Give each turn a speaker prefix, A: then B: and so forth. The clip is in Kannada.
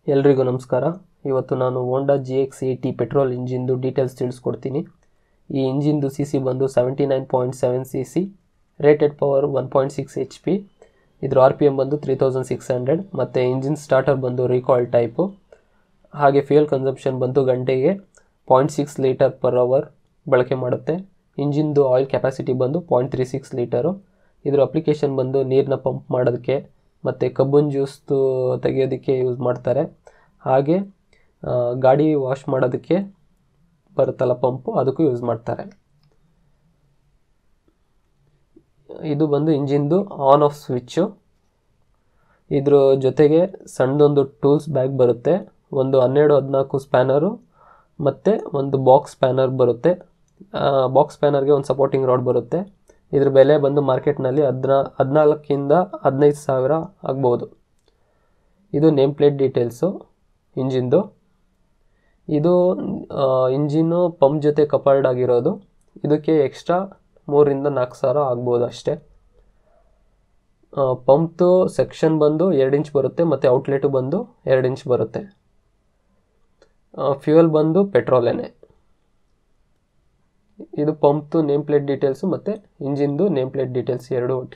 A: ಎಲ್ರಿಗೂ ನಮಸ್ಕಾರ ಇವತ್ತು ನಾನು Honda G X eighty petrol ಇಂಜಿನ್ದು ಡೀಟೇಲ್ಸ್ ತಿಳಿಸ್ಕೊಡ್ತೀನಿ ಈ ಇಂಜಿನ್ದು ಸಿ ಸಿ ಬಂದು seventy nine point seven C C rated power one point six H P ಇದ್ರ ಆರ್ ಪಿ ಎಮ್ ಬಂದು ತ್ರೀ ತೌಸಂಡ್ ಸಿಕ್ಸ್ ಹಂಡ್ರೆಡ್ ಮತ್ತು ಇಂಜಿನ್ ಸ್ಟಾರ್ಟರ್ ಬಂದು ರೀಕಾಲ್ ಟೈಪು ಹಾಗೆ ಫ್ಯೂಯಲ್ ಕನ್ಸಂಪ್ಷನ್ ಬಂದು ಗಂಟೆಗೆ point six litre per hour ಬಳಕೆ ಮಾಡುತ್ತೆ ಇಂಜಿನ್ದು ಆಯಿಲ್ ಕೆಪಾಸಿಟಿ ಬಂದು ಪಾಯಿಂಟ್ ತ್ರೀ ಸಿಕ್ಸ್ ಲೀಟರು ಇದ್ರ ಅಪ್ಲಿಕೇಶನ್ ಬಂದು ನೀರನ್ನ ಪಂಪ್ ಮಾಡೋದಕ್ಕೆ ಮತ್ತು ಕಬ್ಬಿನ ಜ್ಯೂಸ್ದು ತೆಗೆಯೋದಕ್ಕೆ ಯೂಸ್ ಮಾಡ್ತಾರೆ ಹಾಗೆ ಆ, ಗಾಡಿ ವಾಶ್ ಮಾಡೋದಕ್ಕೆ ಬರುತ್ತಲ್ಲ ಪಂಪು ಅದಕ್ಕೂ ಯೂಸ್ ಮಾಡ್ತಾರೆ ಇದು ಬಂದು ಇಂಜಿನ್ದು ಆನ್ ಆಫ್ ಸ್ವಿಚ್ಚು ಇದ್ರ ಜೊತೆಗೆ ಸಣ್ಣದೊಂದು ಟೂಲ್ಸ್ ಬ್ಯಾಗ್ ಬರುತ್ತೆ ಒಂದು ಹನ್ನೆರಡು ಹದಿನಾಲ್ಕು ಸ್ಪ್ಯಾನರು ಮತ್ತು ಒಂದು ಬಾಕ್ಸ್ ಸ್ಪ್ಯಾನರ್ ಬರುತ್ತೆ ಬಾಕ್ಸ್ ಸ್ಪ್ಯಾನರ್ಗೆ ಒಂದು ಸಪೋರ್ಟಿಂಗ್ ರಾಡ್ ಬರುತ್ತೆ ಇದ್ರ ಬೆಲೆ ಬಂದು ಮಾರ್ಕೆಟ್ನಲ್ಲಿ ಹದಿನಾ ಹದಿನಾಲ್ಕಿಂದ ಹದಿನೈದು ಸಾವಿರ ಆಗ್ಬೋದು ಇದು ನೇಮ್ ಪ್ಲೇಟ್ ಡೀಟೇಲ್ಸು ಇಂಜಿನ್ದು ಇದು ಇಂಜಿನ್ನು ಪಂಪ್ ಜೊತೆ ಕಪಲ್ಡ್ ಆಗಿರೋದು ಇದಕ್ಕೆ ಎಕ್ಸ್ಟ್ರಾ ಮೂರಿಂದ ನಾಲ್ಕು ಸಾವಿರ ಆಗ್ಬೋದು ಅಷ್ಟೇ ಪಂಪ್ದು ಸೆಕ್ಷನ್ ಬಂದು ಎರಡು ಇಂಚ್ ಬರುತ್ತೆ ಮತ್ತು ಔಟ್ಲೆಟು ಬಂದು ಎರಡು ಇಂಚ್ ಬರುತ್ತೆ ಫ್ಯೂಯಲ್ ಬಂದು ಪೆಟ್ರೋಲೇನೆ ಇದು ಪಂಪ್ದು ನೇಮ್ ಪ್ಲೇಟ್ ಡೀಟೇಲ್ಸು ಮತ್ತು ಇಂಜಿನ್ದು ನೇಮ್ ಪ್ಲೇಟ್ ಡೀಟೇಲ್ಸ್ ಎರಡು ಒಟ್ಟು